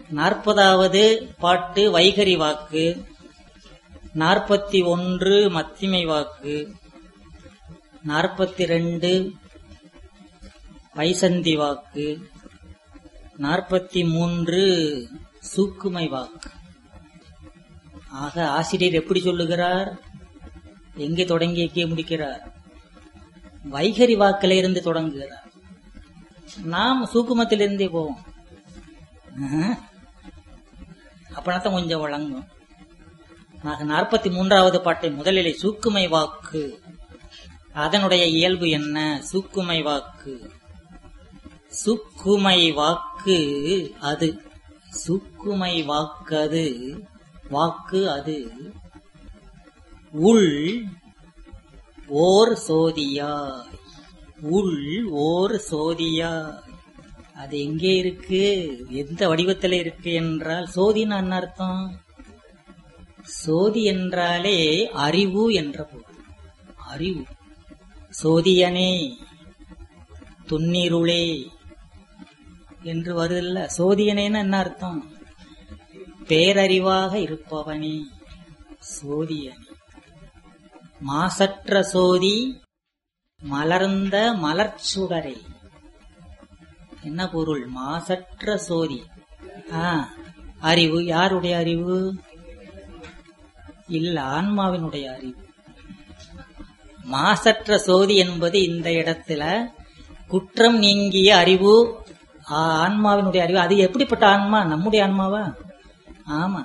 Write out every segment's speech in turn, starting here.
நாற்பதாவது பாட்டு வைகரி வாக்கு நாற்பத்தி ஒன்று மத்திமை வாக்கு நாற்பத்தி ரெண்டு வைசந்தி வாக்கு நாற்பத்தி மூன்று சூக்குமை வாக்கு ஆக ஆசிரியர் எப்படி சொல்லுகிறார் எங்கே தொடங்கி எங்கே முடிக்கிறார் வைகரி வாக்கில இருந்து தொடங்குகிறார் நாம் சூக்குமத்திலிருந்தே போவோம் அப்பனாத்தான் கொஞ்சம் வழங்கும் ஆக நாற்பத்தி மூன்றாவது பாட்டை முதலிலே சூக்குமை வாக்கு அதனுடைய இயல்பு என்ன சூக்குமை வாக்கு சுக்குமை வாக்கு அது சுக்குமை வாக்கு அது வாக்கு அது உள் ஓர் சோதியாய் உள் ஓர் சோதியாய் அது எங்கே இருக்கு எந்த வடிவத்தில் இருக்கு என்றால் சோதின்னு என்ன அர்த்தம் சோதி என்றாலே அறிவு என்ற பொருள் அறிவு சோதியனே துன்னிருளே என்று வருதில்ல சோதியனேன்னு என்ன அர்த்தம் பேரறிவாக இருப்பவனே சோதியனே மாசற்ற சோதி மலர்ந்த மலர்ச்சுடரே என்ன பொருள் மாசற்ற சோதி ஆ அறிவு யாருடைய அறிவு இல்ல ஆன்மாவினுடைய அறிவு மாசற்ற சோதி என்பது இந்த இடத்துல குற்றம் நீங்கிய அறிவு ஆன்மாவினுடைய அறிவு அது எப்படிப்பட்ட ஆன்மா நம்முடைய ஆன்மாவா ஆமா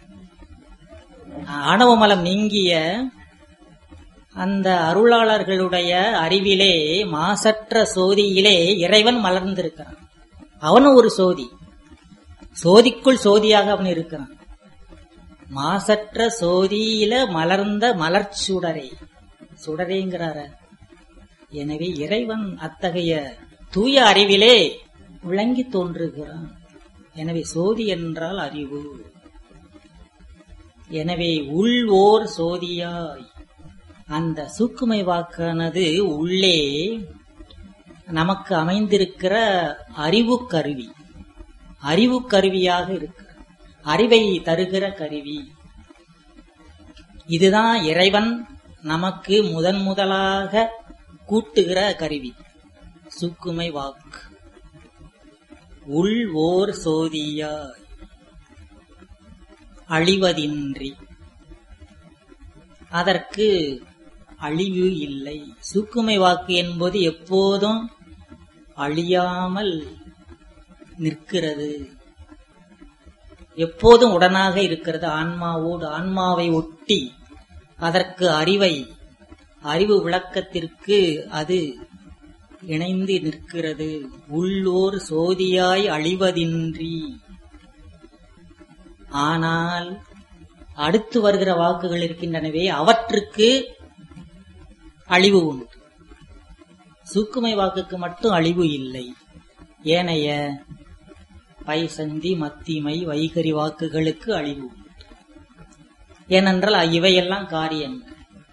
ஆணவமலம் நீங்கிய அந்த அருளாளர்களுடைய அறிவிலே மாசற்ற சோதியிலே இறைவன் மலர்ந்திருக்கிறான் அவனும் ஒரு சோதி சோதிக்குள் சோதியாக அவன் இருக்கிறான் மாசற்ற சோதியில மலர்ந்த மலர்ச்சுடரே சுடரேங்கிறார எனவே இறைவன் அத்தகைய தூய அறிவிலே விளங்கி தோன்றுகிறான் எனவே சோதி என்றால் அறிவு எனவே உள் ஓர் சோதியாய் அந்த சூக்குமை வாக்கானது உள்ளே நமக்கு அமைந்திருக்கிற அறிவு கருவி அறிவு கருவியாக இருக்கு அறிவை தருகிற கருவி இதுதான் இறைவன் நமக்கு முதன் முதலாக கூட்டுகிற கருவி சுக்குமை வாக்கு உள் ஓர் சோதியாய் அழிவதின்றி அதற்கு அழிவு இல்லை சூக்குமை வாக்கு என்பது எப்போதும் அழியாமல் நிற்கிறது எப்போதும் உடனாக இருக்கிறது ஆன்மாவோடு ஆன்மாவை ஒட்டி அதற்கு அறிவை அறிவு விளக்கத்திற்கு அது இணைந்து நிற்கிறது உள்ளோர் சோதியாய் அழிவதின்றி ஆனால் அடுத்து வருகிற வாக்குகள் இருக்கின்றனவே அவற்றுக்கு அழிவு உண்டு சூக்குமை வாக்குக்கு மட்டும் அழிவு இல்லை ஏனைய பைசந்தி மத்திமை வைகரி வாக்குகளுக்கு அழிவு உண்டு ஏனென்றால் இவையெல்லாம் காரியங்கள்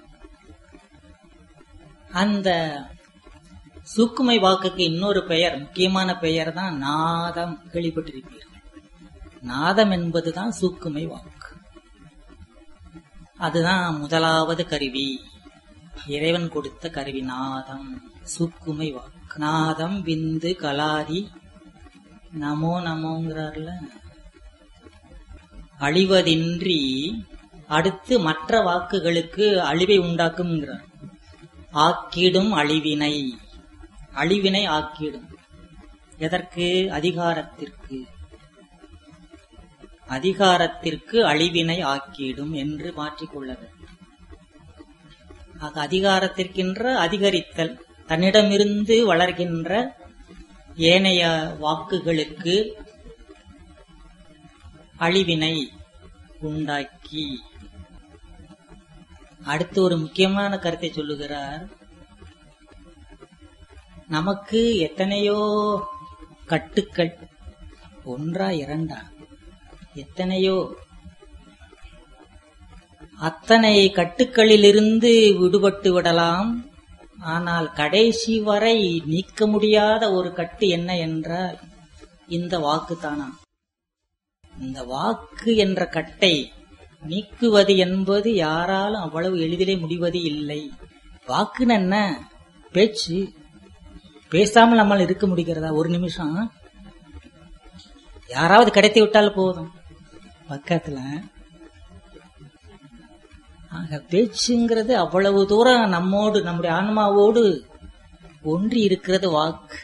அந்த சூக்குமை வாக்குக்கு இன்னொரு பெயர் முக்கியமான பெயர் தான் நாதம் கேள்விப்பட்டிருப்பீர்கள் நாதம் என்பதுதான் சூக்குமை வாக்கு அதுதான் முதலாவது கருவி இறைவன் கொடுத்த கருவி நாதம் சூக்குமை வாக்கு நாதம் விந்து கலாதி நமோ நமோங்கிறார்ல அழிவதின்றி அடுத்து மற்ற வாக்குகளுக்கு அழிவை உண்டாக்கும்ங்கிறார் ஆக்கிடும் அழிவினை அழிவினை ஆக்கிடும் எதற்கு அதிகாரத்திற்கு அதிகாரத்திற்கு அழிவினை ஆக்கிடும் என்று மாற்றிக்கொள்ள வேண்டும் ஆக அதிகாரத்திற்கின்ற அதிகரித்தல் தன்னிடமிருந்து வளர்கின்ற ஏனைய வாக்குகளுக்கு அழிவினை உண்டாக்கி அடுத்து ஒரு முக்கியமான கருத்தை சொல்லுகிறார் நமக்கு எத்தனையோ கட்டுக்கள் ஒன்றா இரண்டா எத்தனையோ அத்தனை கட்டுக்களிலிருந்து விடுபட்டு விடலாம் ஆனால் கடைசி வரை நீக்க முடியாத ஒரு கட்டு என்ன என்றால் இந்த வாக்கு தானா இந்த வாக்கு என்ற கட்டை நீக்குவது என்பது யாராலும் அவ்வளவு எளிதிலே முடிவது இல்லை வாக்குன்னு என்ன பேச்சு பேசாமல் நம்மால் இருக்க முடிகிறதா ஒரு நிமிஷம் யாராவது கடத்தி விட்டால் போதும் பக்கத்துல ஆக பேச்சுங்கிறது அவ்வளவு தூரம் நம்மோடு நம்முடைய ஆன்மாவோடு ஒன்றி இருக்கிறது வாக்கு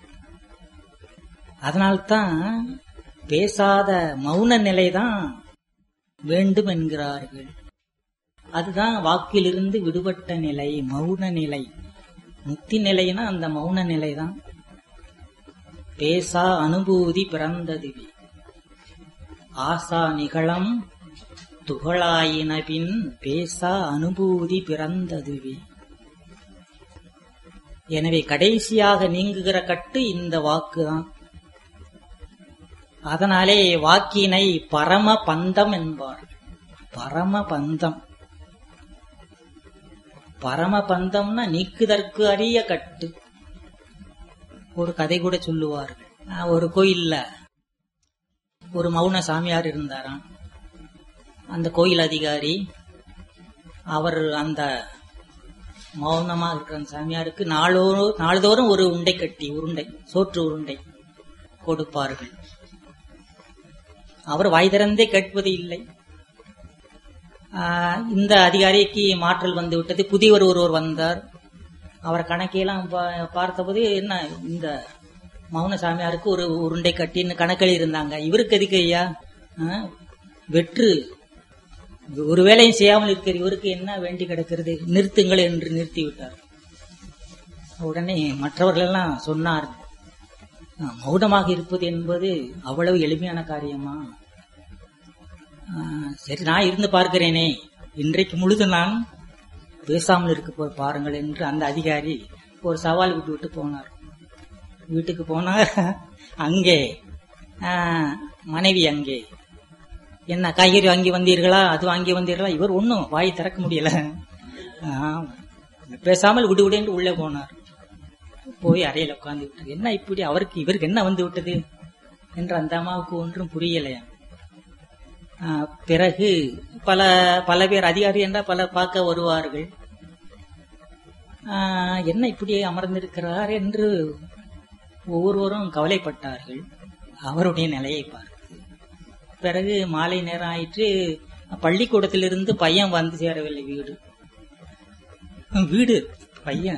அதனால்தான் பேசாத மௌன நிலைதான் வேண்டும் என்கிறார்கள் அதுதான் வாக்கிலிருந்து விடுபட்ட நிலை மௌன நிலை முக்தி நிலைனா அந்த மௌன நிலைதான் பேசா அனுபூதி பிறந்ததுவே ஆசா நிகழம் துகளாயின பின் பேசா அனுபூதி பிறந்ததுவே எனவே கடைசியாக நீங்குகிற கட்டு இந்த வாக்குதான் அதனாலே வாக்கினை பரம பந்தம் என்பார் பரம பந்தம் பரம பந்தம்னா நீக்குதற்கு அரிய கட்டு ஒரு கதை கூட சொல்லுவார்கள் ஆஹ் ஒரு கோயில்ல ஒரு மௌன சாமியார் இருந்தாராம் அந்த கோயில் அதிகாரி அவர் அந்த மௌனமா இருக்கிற அந்த சாமியாருக்கு நாளோ நாள்தோறும் ஒரு உண்டை கட்டி உருண்டை சோற்று உருண்டை கொடுப்பார்கள் அவர் வாய் திறந்தே கேட்பது இல்லை ஆஹ் இந்த அதிகாரிக்கு மாற்றல் வந்து விட்டது புதியவர் ஒருவர் வந்தார் அவர் கணக்கையெல்லாம் பா- பார்த்தபோது என்ன இந்த மௌன சாமியாருக்கு ஒரு உருண்டை கட்டின்னு கணக்கில் இருந்தாங்க இவருக்கு எதுக்கு ஐயா ஆஹ் வெற்று ஒரு வேலையும் செய்யாமல் இருக்கிற இவருக்கு என்ன வேண்டி கிடக்கிறது நிறுத்துங்கள் என்று நிறுத்தி விட்டார் உடனே மற்றவர்கள் எல்லாம் சொன்னார் ஆஹ் மௌனமாக இருப்பது என்பது அவ்வளவு எளிமையான காரியமா ஆஹ் சரி நான் இருந்து பார்க்கிறேனே இன்றைக்கு முழுது நான் பேசாமல் இருக்க போய் பாருங்கள் என்று அந்த அதிகாரி ஒரு சவால் விட்டு விட்டு போனார் வீட்டுக்கு போனார் அங்கே ஆஹ், மனைவி அங்கே என்ன காய்கறி வாங்கி வந்தீர்களா அது வாங்கி வந்தீர்களா இவர் ஒன்னும் வாய் திறக்க முடியல ஆஹ், பேசாமல் விடு விடு என்று உள்ளே போனார் போய் அறையில உட்கார்ந்து விட்டது என்ன இப்படி அவருக்கு இவருக்கு என்ன வந்து விட்டது என்று அந்த அம்மாவுக்கு ஒன்றும் புரியலையா ஆஹ், பிறகு பல பல பேர் அதிகாரி என்றால் பல பார்க்க வருவார்கள் ஆஹ், என்ன இப்படி அமர்ந்திருக்கிறார் என்று ஒவ்வொருவரும் கவலைப்பட்டார்கள் அவருடைய நிலையை பார்த்து பிறகு மாலை நேரம் ஆயிற்று பள்ளிக்கூடத்திலிருந்து பையன் வந்து சேரவில்லை வீடு வீடு பையன்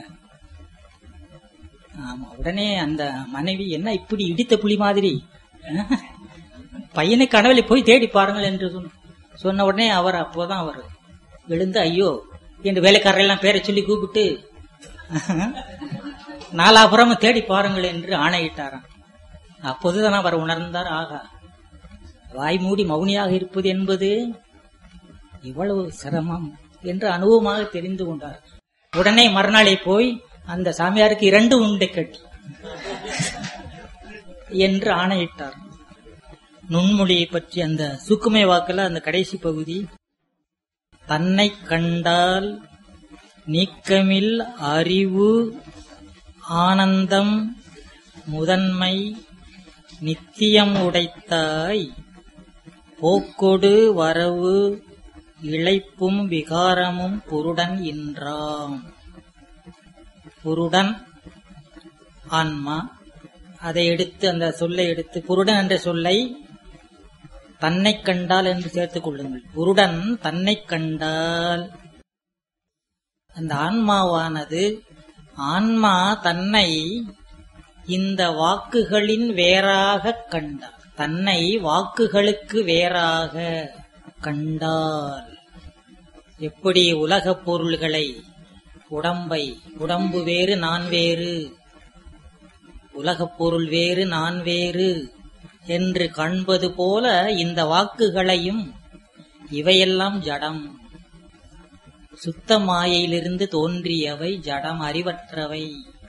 ஆமா உடனே அந்த மனைவி என்ன இப்படி இடித்த புலி மாதிரி அஹ், பையனை கனவுல போய் தேடி பாருங்கள் என்று சொன்ன- சொன்ன உடனே அவர் அப்போதான் அவர் எழுந்து ஐயோ என்று வேலைக்காரரெல்லாம் பேரை சொல்லி கூப்பிட்டு நாலாபுறம் தேடி பாருங்கள் என்று ஆணையிட்டாராம் அப்போதுதான் அவர் உணர்ந்தார் ஆகா வாய் மூடி மௌனியாக இருப்பது என்பது இவ்வளவு சிரமம் என்று அனுபவமாக தெரிந்து கொண்டார் உடனே மறுநாளே போய் அந்த சாமியாருக்கு இரண்டு உண்டை கட்டி என்று ஆணையிட்டார் நுண்மொழியை பற்றி அந்த சுக்குமை வாக்குல அந்த கடைசி பகுதி தன்னை கண்டால் நீக்கமில் அறிவு ஆனந்தம் முதன்மை நித்தியம் உடைத்தாய் போக்கொடு வரவு இளைப்பும் விகாரமும் புருடன் இன்றாம் புருடன் ஆன்மா அதை எடுத்து அந்த சொல்லை எடுத்து புருடன் என்ற சொல்லை தன்னை கண்டால் என்று சேர்த்துக் கொள்ளுங்கள் புருடன் தன்னை கண்டால் அந்த ஆன்மாவானது ஆன்மா தன்னை இந்த வாக்குகளின் வேறாக கண்டார் தன்னை வாக்குகளுக்கு வேறாக கண்டால் எப்படி உலகப் பொருள்களை உடம்பை உடம்பு வேறு நான் வேறு உலகப் பொருள் வேறு நான் வேறு என்று காண்பது போல இந்த வாக்குகளையும் இவையெல்லாம் ஜடம் சுத்த மாயையிலிருந்து தோன்றியவை ஜடம் அறிவற்றவை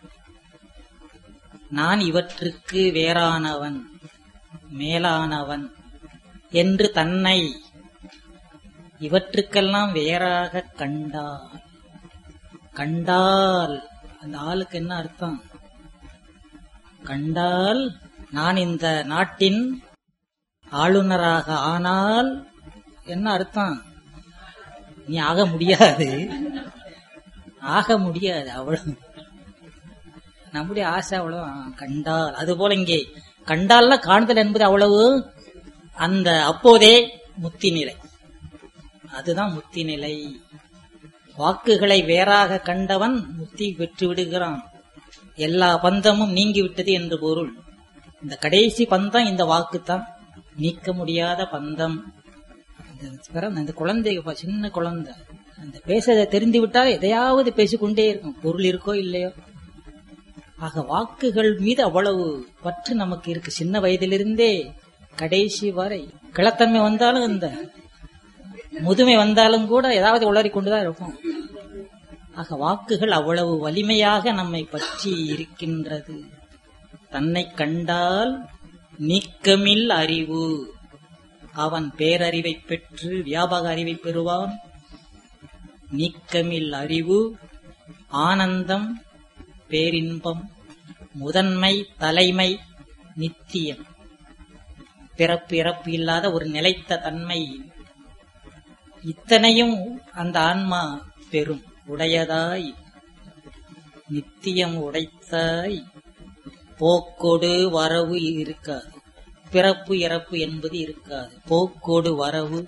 நான் இவற்றுக்கு வேறானவன் மேலானவன் என்று தன்னை இவற்றுக்கெல்லாம் வேறாக கண்டார் கண்டால் அந்த ஆளுக்கு என்ன அர்த்தம் கண்டால் நான் இந்த நாட்டின் ஆளுநராக ஆனால் என்ன அர்த்தம் நீ ஆக முடியாது ஆக முடியாது அவ்வளவு நம்முடைய ஆசை அவ்வளவு கண்டால் அது போல இங்கே கண்டால்ல காணுதல் என்பது அவ்வளவு அந்த அப்போதே முத்தி நிலை அதுதான் முத்தி நிலை வாக்குகளை வேறாக கண்டவன் முத்தி பெற்று விடுகிறான் எல்லா பந்தமும் நீங்கி விட்டது என்று பொருள் இந்த கடைசி பந்தம் இந்த வாக்குத்தான் நீக்க முடியாத பந்தம் இந்த பிறந்த இந்த குழந்தை ப- சின்ன குழந்தை அந்த பேச தெரிந்து விட்டால் எதையாவது பேசிக்கொண்டே இருக்கும் பொருள் இருக்கோ இல்லையோ ஆக வாக்குகள் மீது அவ்வளவு பற்று நமக்கு இருக்கு சின்ன வயதிலிருந்தே கடைசி வரை கிளத்தன்மை வந்தாலும் இந்த முதுமை வந்தாலும் கூட ஏதாவது உளறி கொண்டுதான் இருக்கும் ஆக வாக்குகள் அவ்வளவு வலிமையாக நம்மை பற்றி இருக்கின்றது தன்னை கண்டால் நீக்கமில் அறிவு அவன் பேரறிவை பெற்று வியாபக அறிவை பெறுவான் நீக்கமில் அறிவு ஆனந்தம் பேரின்பம் முதன்மை தலைமை நித்தியம் பிறப்பு இறப்பு இல்லாத ஒரு நிலைத்த தன்மை இத்தனையும் அந்த ஆன்மா பெறும் உடையதாய் நித்தியம் உடைத்தாய் போக்கோடு வரவு இருக்காது பிறப்பு இறப்பு என்பது இருக்காது போக்கோடு வரவு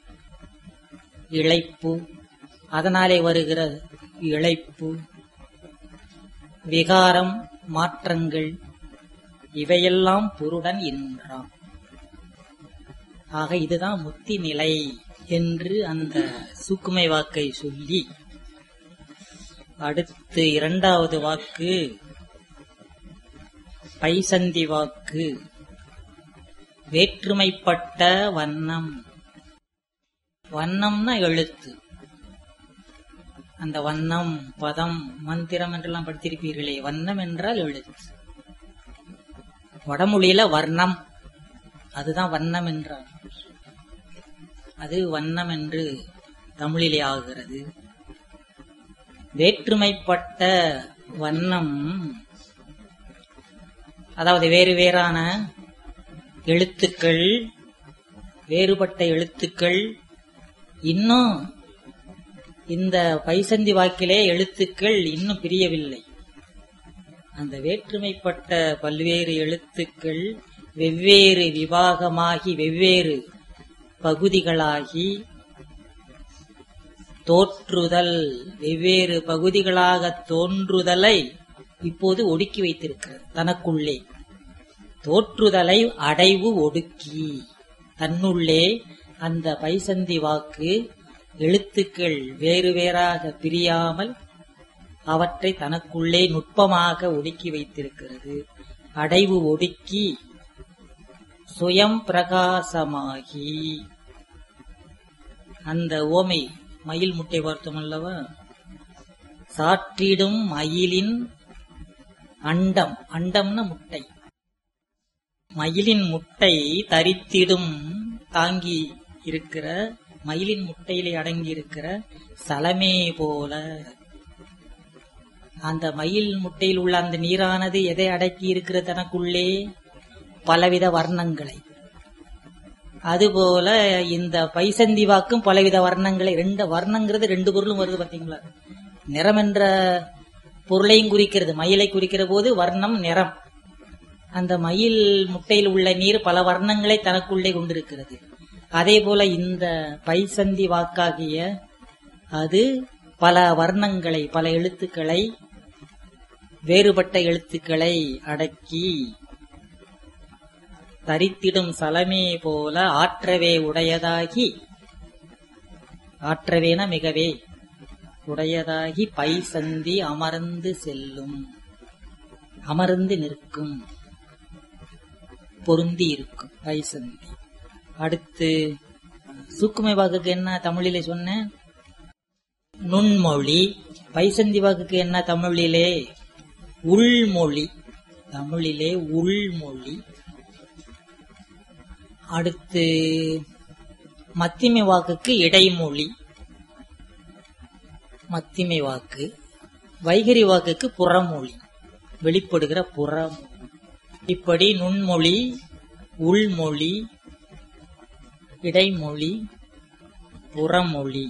இழைப்பு அதனாலே வருகிற இழைப்பு விகாரம் மாற்றங்கள் இவையெல்லாம் பொருடன் என்றான் ஆக இதுதான் முத்தி நிலை என்று அந்த சூக்குமை வாக்கை சொல்லி அடுத்து இரண்டாவது வாக்கு பைசந்தி வாக்கு வேற்றுமைப்பட்ட வண்ணம் வண்ணம்னா எழுத்து அந்த வண்ணம் பதம் மந்திரம் என்றெல்லாம் படித்திருப்பீர்களே வண்ணம் என்றால் எழுத்து வடமொழியில வர்ணம் அதுதான் வண்ணம் என்றார் அது வண்ணம் என்று தமிழிலே ஆகிறது வேற்றுமைப்பட்ட வண்ணம் அதாவது வேறு வேறான எழுத்துக்கள் வேறுபட்ட எழுத்துக்கள் இன்னும் இந்த பைசந்தி வாக்கிலே எழுத்துக்கள் இன்னும் பிரியவில்லை அந்த வேற்றுமைப்பட்ட பல்வேறு எழுத்துக்கள் வெவ்வேறு விவாகமாகி வெவ்வேறு பகுதிகளாகி தோற்றுதல் வெவ்வேறு பகுதிகளாக தோன்றுதலை இப்போது ஒடுக்கி வைத்திருக்கிறது தனக்குள்ளே தோற்றுதலை அடைவு ஒடுக்கி தன்னுள்ளே அந்த பைசந்தி வாக்கு எழுத்துக்கள் வேறு வேறாக பிரியாமல் அவற்றை தனக்குள்ளே நுட்பமாக ஒடுக்கி வைத்திருக்கிறது அடைவு ஒடுக்கி சுயம் பிரகாசமாகி அந்த ஓமை மயில் முட்டை பார்த்தோம் அல்லவா சாற்றிடும் மயிலின் அண்டம் அண்டம்னா முட்டை மயிலின் முட்டை தரித்திடும் தாங்கி இருக்கிற மயிலின் முட்டையிலே அடங்கி இருக்கிற சலமே போல அந்த மயில் முட்டையில் உள்ள அந்த நீரானது எதை அடக்கி இருக்கிற தனக்குள்ளே பலவித வர்ணங்களை அதுபோல இந்த பைசந்தி வாக்கும் பலவித வர்ணங்களை ரெண்டு வர்ணங்கிறது ரெண்டு பொருளும் வருது பாத்தீங்களா நிறம் என்ற பொருளையும் குறிக்கிறது மயிலை குறிக்கிற போது வர்ணம் நிறம் அந்த மயில் முட்டையில் உள்ள நீர் பல வர்ணங்களை தனக்குள்ளே கொண்டிருக்கிறது அதே போல இந்த பைசந்தி வாக்காகிய அது பல வர்ணங்களை பல எழுத்துக்களை வேறுபட்ட எழுத்துக்களை அடக்கி தரித்திடும் சலமே போல ஆற்றவே உடையதாகி ஆற்றவேன மிகவே உடையதாகி பைசந்தி அமர்ந்து செல்லும் அமர்ந்து நிற்கும் பொருந்தி இருக்கும் பைசந்தி அடுத்து சுக்குமை வாக்குக்கு என்ன தமிழிலே சொன்னேன் நுண்மொழி பைசந்தி வாக்குக்கு என்ன தமிழிலே உள்மொழி தமிழிலே உள்மொழி அடுத்து மத்திமை வாக்குக்கு இடைமொழி மத்திமை வாக்கு வைகரி வாக்குக்கு புறமொழி வெளிப்படுகிற புறம் இப்படி நுண்மொழி உள்மொழி இடைமொழி புறமொழி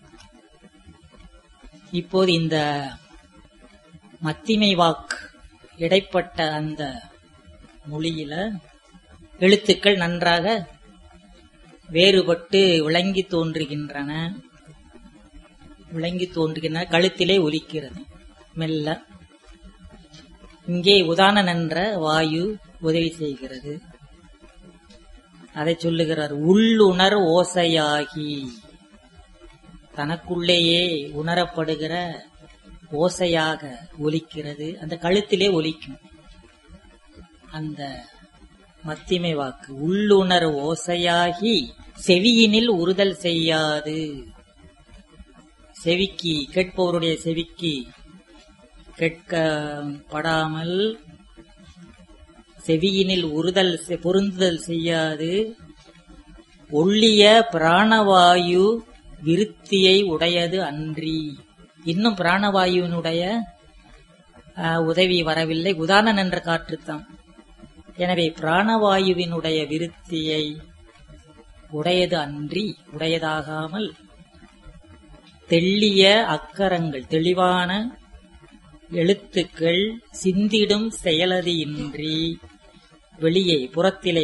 இப்போது இந்த மத்திமை வாக்கு இடைப்பட்ட அந்த மொழியில எழுத்துக்கள் நன்றாக வேறுபட்டு விளங்கி தோன்றுகின்றன விளங்கி தோன்றுகின்றன கழுத்திலே ஒலிக்கிறது மெல்ல இங்கே உதாரண என்ற வாயு உதவி செய்கிறது அதை சொல்லுகிறார் உள்ளுணர் ஓசையாகி தனக்குள்ளேயே உணரப்படுகிற ஓசையாக ஒலிக்கிறது அந்த கழுத்திலே ஒலிக்கும் அந்த மத்திமை வாக்கு உள்ளுணர் ஓசையாகி செவியினில் உறுதல் செய்யாது செவிக்கு கேட்பவருடைய செவிக்கு கேட்கப்படாமல் செவியினில் உறுதல் செ- பொருந்துதல் செய்யாது ஒள்ளிய பிராணவாயு விருத்தியை உடையது அன்றி இன்னும் பிராணவாயுவினுடைய ஆ, உதவி வரவில்லை உதாரணம் என்ற காற்றுத்தான் எனவே பிராணவாயுவினுடைய விருத்தியை உடையது அன்றி உடையதாகாமல் தெள்ளிய அக்கரங்கள் தெளிவான எழுத்துக்கள் சிந்திடும் செயலது இன்றி வெளியே புறத்திலே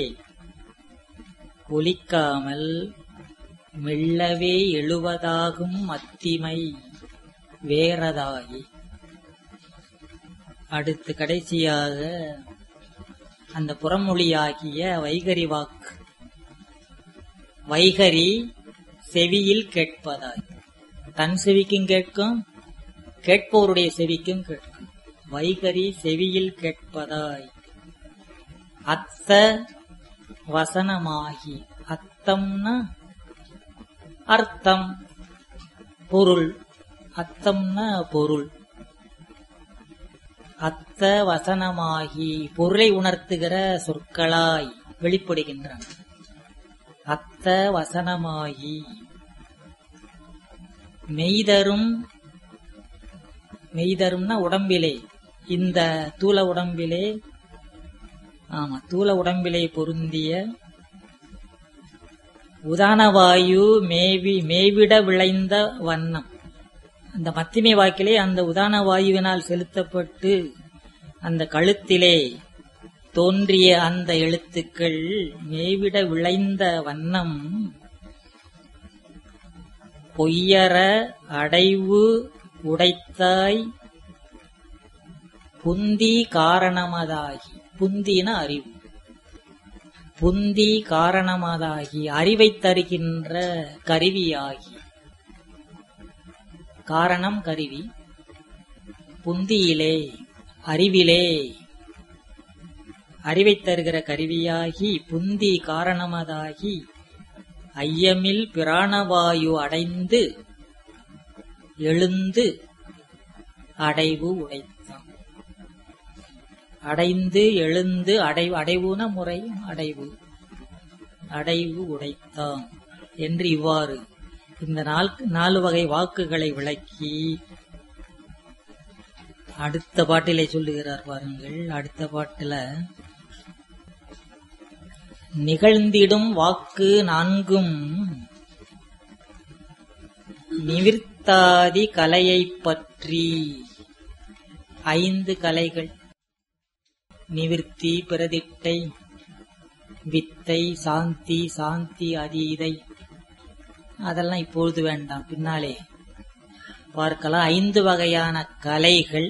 ஒலிக்காமல் மெல்லவே எழுவதாகும் மத்திமை வேறதாகி அடுத்து கடைசியாக அந்த புறமொழியாகிய வைகரி வாக்கு வைகரி செவியில் கேட்பதாய் தன் செவிக்கும் கேட்கும் கேட்பவருடைய செவிக்கும் கேட்கும் வைகரி செவியில் கேட்பதாய் அத்த வசனமாகி அத்தம்னா அர்த்தம் பொருள் அத்தம்னா பொருள் அத்த வசனமாகி பொருளை உணர்த்துகிற சொற்களாய் வெளிப்படுகின்றன அத்த வசனமாகி மெய்தரும் மெய்தரும்னா உடம்பிலே இந்த தூல உடம்பிலே ஆமா தூல உடம்பிலே பொருந்திய உதானவாயு மேவி மேவிட விளைந்த வண்ணம் அந்த மத்திமை வாக்கிலே அந்த உதான வாயுவினால் செலுத்தப்பட்டு அந்த கழுத்திலே தோன்றிய அந்த எழுத்துக்கள் மேவிட விளைந்த வண்ணம் பொய்யற அடைவு உடைத்தாய் புந்தி காரணமதாகி புந்தின அறிவு புந்தி காரணமதாகி அறிவைத் தருகின்ற கருவியாகி காரணம் கருவி புந்தியிலே அறிவிலே அறிவைத் தருகிற கருவியாகி புந்தி காரணமதாகி ஐயமில் பிராணவாயு அடைந்து எழுந்து அடைவு உடைத்தான் அடைந்து எழுந்து அடைவு அடைவுன முறை அடைவு அடைவு உடைத்தான் என்று இவ்வாறு இந்த நால் நாலு வகை வாக்குகளை விளக்கி அடுத்த பாட்டிலே சொல்லுகிறார் பாருங்கள் அடுத்த பாட்டுல நிகழ்ந்திடும் வாக்கு நான்கும் நிவிர்த்தாதி கலையைப் பற்றி ஐந்து கலைகள் நிவிர்த்தி பிரதிட்டை வித்தை சாந்தி சாந்தி அதீதை அதெல்லாம் இப்பொழுது வேண்டாம் பின்னாலே பார்க்கலாம் ஐந்து வகையான கலைகள்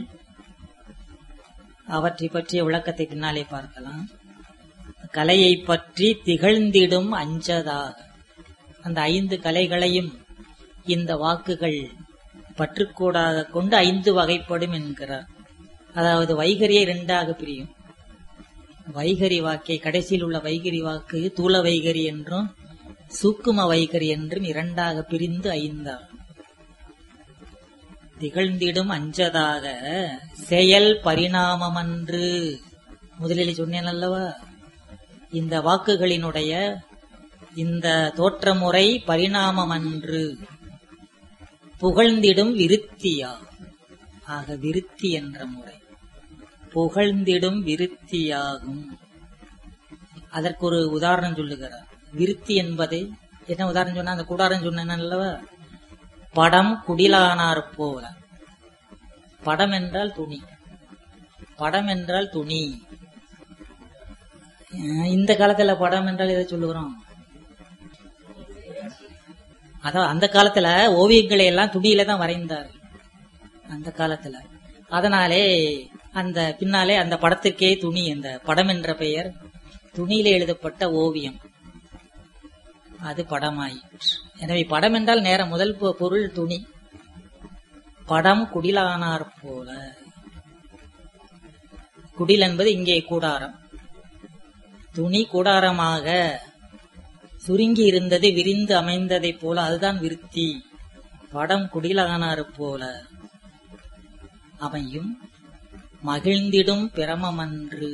அவற்றை பற்றிய விளக்கத்தை பின்னாலே பார்க்கலாம் கலையை பற்றி திகழ்ந்திடும் அஞ்சதாக அந்த ஐந்து கலைகளையும் இந்த வாக்குகள் பற்றுக்கோடாக கொண்டு ஐந்து வகைப்படும் என்கிறார் அதாவது வைகரியை இரண்டாக பிரியும் வைகரி வாக்கை கடைசியில் உள்ள வைகரி வாக்கு தூல வைகரி என்றும் சூக்கும வைகரி என்றும் இரண்டாக பிரிந்து ஐந்தாகும் திகழ்ந்திடும் அஞ்சதாக செயல் பரிணாமமன்று முதலில் சொன்னேன் அல்லவா இந்த வாக்குகளினுடைய இந்த தோற்றமுறை பரிணாமமன்று புகழ்ந்திடும் விருத்தியா ஆக விருத்தி என்ற முறை புகழ்ந்திடும் விருத்தியாகும் அதற்கு ஒரு உதாரணம் சொல்லுகிறார் விருத்தி என்பதை என்ன உதாரணம் சொன்னா அந்த கூடாரம் சொன்னேன் அல்லவா படம் குடிலானார் போல படம் என்றால் துணி படம் என்றால் துணி அஹ் இந்த காலத்துல படம் என்றால் எதை சொல்லுகிறோம் அதான் அந்த காலத்துல ஓவியங்களை எல்லாம் துணியில தான் வரைந்தார் அந்த காலத்துல அதனாலே அந்த பின்னாலே அந்த படத்திற்கே துணி அந்த படம் என்ற பெயர் துணியில எழுதப்பட்ட ஓவியம் அது படமாயிற்று எனவே படம் என்றால் நேர முதல் பொ- பொருள் துணி படம் குடிலானார் போல குடில் என்பது இங்கே கூடாரம் துணி கூடாரமாக சுருங்கி இருந்தது விரிந்து அமைந்ததைப் போல அதுதான் விருத்தி படம் குடிலானார் போல அமையும் மகிழ்ந்திடும் பிரமமன்று